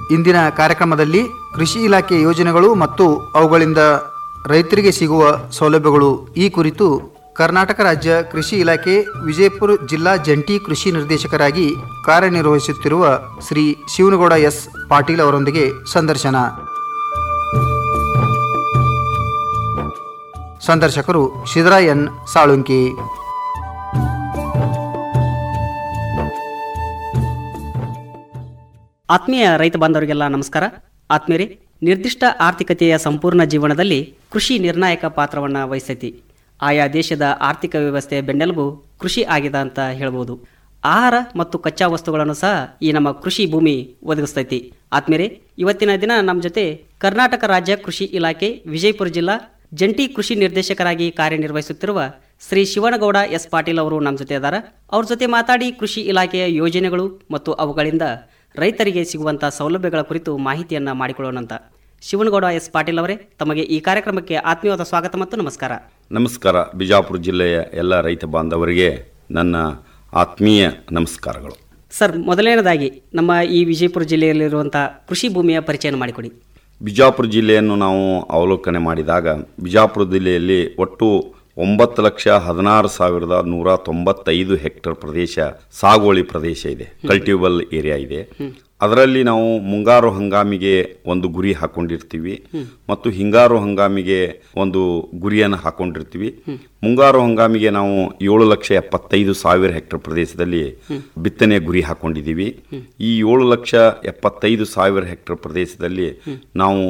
ಇಂದಿನ ಕಾರ್ಯಕ್ರಮದಲ್ಲಿ ಕೃಷಿ ಇಲಾಖೆ ಯೋಜನೆಗಳು ಮತ್ತು ಅವುಗಳಿಂದ ರೈತರಿಗೆ ಸಿಗುವ ಸೌಲಭ್ಯಗಳು ಈ ಕುರಿತು ಕರ್ನಾಟಕ ರಾಜ್ಯ ಕೃಷಿ ಇಲಾಖೆ ವಿಜಯಪುರ ಜಿಲ್ಲಾ ಜಂಟಿ ಕೃಷಿ ನಿರ್ದೇಶಕರಾಗಿ ಕಾರ್ಯನಿರ್ವಹಿಸುತ್ತಿರುವ ಶ್ರೀ ಶಿವನಗೌಡ ಎಸ್ ಪಾಟೀಲ್ ಅವರೊಂದಿಗೆ ಸಂದರ್ಶನ ಸಂದರ್ಶಕರು ಶಿವರಾಯನ್ ಸಾಳುಂಕಿ ಆತ್ಮೀಯ ರೈತ ಬಾಂಧವರಿಗೆಲ್ಲ ನಮಸ್ಕಾರ ಆತ್ಮೀಯರೇ ನಿರ್ದಿಷ್ಟ ಆರ್ಥಿಕತೆಯ ಸಂಪೂರ್ಣ ಜೀವನದಲ್ಲಿ ಕೃಷಿ ನಿರ್ಣಾಯಕ ಪಾತ್ರವನ್ನು ವಹಿಸೈತಿ ಆಯಾ ದೇಶದ ಆರ್ಥಿಕ ವ್ಯವಸ್ಥೆಯ ಬೆನ್ನೆಲುಬು ಕೃಷಿ ಆಗಿದೆ ಅಂತ ಹೇಳ್ಬೋದು ಆಹಾರ ಮತ್ತು ಕಚ್ಚಾ ವಸ್ತುಗಳನ್ನು ಸಹ ಈ ನಮ್ಮ ಕೃಷಿ ಭೂಮಿ ಒದಗಿಸ್ತೈತಿ ಆತ್ಮೀಯರೇ ಇವತ್ತಿನ ದಿನ ನಮ್ಮ ಜೊತೆ ಕರ್ನಾಟಕ ರಾಜ್ಯ ಕೃಷಿ ಇಲಾಖೆ ವಿಜಯಪುರ ಜಿಲ್ಲಾ ಜಂಟಿ ಕೃಷಿ ನಿರ್ದೇಶಕರಾಗಿ ಕಾರ್ಯನಿರ್ವಹಿಸುತ್ತಿರುವ ಶ್ರೀ ಶಿವನಗೌಡ ಎಸ್ ಪಾಟೀಲ್ ಅವರು ನಮ್ಮ ಜೊತೆ ಇದ್ದಾರೆ ಅವ್ರ ಜೊತೆ ಮಾತಾಡಿ ಕೃಷಿ ಇಲಾಖೆಯ ಯೋಜನೆಗಳು ಮತ್ತು ಅವುಗಳಿಂದ ರೈತರಿಗೆ ಸಿಗುವಂಥ ಸೌಲಭ್ಯಗಳ ಕುರಿತು ಮಾಹಿತಿಯನ್ನ ಮಾಡಿಕೊಳ್ಳೋಣಂತ ಶಿವನಗೌಡ ಎಸ್ ಪಾಟೀಲ್ ಅವರೇ ತಮಗೆ ಈ ಕಾರ್ಯಕ್ರಮಕ್ಕೆ ಆತ್ಮೀಯವಾದ ಸ್ವಾಗತ ಮತ್ತು ನಮಸ್ಕಾರ ನಮಸ್ಕಾರ ಬಿಜಾಪುರ ಜಿಲ್ಲೆಯ ಎಲ್ಲ ರೈತ ಬಾಂಧವರಿಗೆ ನನ್ನ ಆತ್ಮೀಯ ನಮಸ್ಕಾರಗಳು ಸರ್ ಮೊದಲನೇದಾಗಿ ನಮ್ಮ ಈ ವಿಜಯಪುರ ಜಿಲ್ಲೆಯಲ್ಲಿರುವಂಥ ಕೃಷಿ ಭೂಮಿಯ ಪರಿಚಯ ಮಾಡಿಕೊಡಿ ಬಿಜಾಪುರ ಜಿಲ್ಲೆಯನ್ನು ನಾವು ಅವಲೋಕನೆ ಮಾಡಿದಾಗ ಬಿಜಾಪುರ ಜಿಲ್ಲೆಯಲ್ಲಿ ಒಟ್ಟು ಒಂಬತ್ತು ಲಕ್ಷ ಹದಿನಾರು ಸಾವಿರದ ನೂರ ತೊಂಬತ್ತೈದು ಹೆಕ್ಟರ್ ಪ್ರದೇಶ ಸಾಗುವಳಿ ಪ್ರದೇಶ ಇದೆ ಕಲ್ಟಿವಲ್ ಏರಿಯಾ ಇದೆ ಅದರಲ್ಲಿ ನಾವು ಮುಂಗಾರು ಹಂಗಾಮಿಗೆ ಒಂದು ಗುರಿ ಹಾಕೊಂಡಿರ್ತೀವಿ ಮತ್ತು ಹಿಂಗಾರು ಹಂಗಾಮಿಗೆ ಒಂದು ಗುರಿಯನ್ನು ಹಾಕೊಂಡಿರ್ತೀವಿ ಮುಂಗಾರು ಹಂಗಾಮಿಗೆ ನಾವು ಏಳು ಲಕ್ಷ ಎಪ್ಪತ್ತೈದು ಸಾವಿರ ಹೆಕ್ಟರ್ ಪ್ರದೇಶದಲ್ಲಿ ಬಿತ್ತನೆ ಗುರಿ ಹಾಕೊಂಡಿದ್ದೀವಿ ಈ ಏಳು ಲಕ್ಷ ಎಪ್ಪತ್ತೈದು ಸಾವಿರ ಹೆಕ್ಟರ್ ಪ್ರದೇಶದಲ್ಲಿ ನಾವು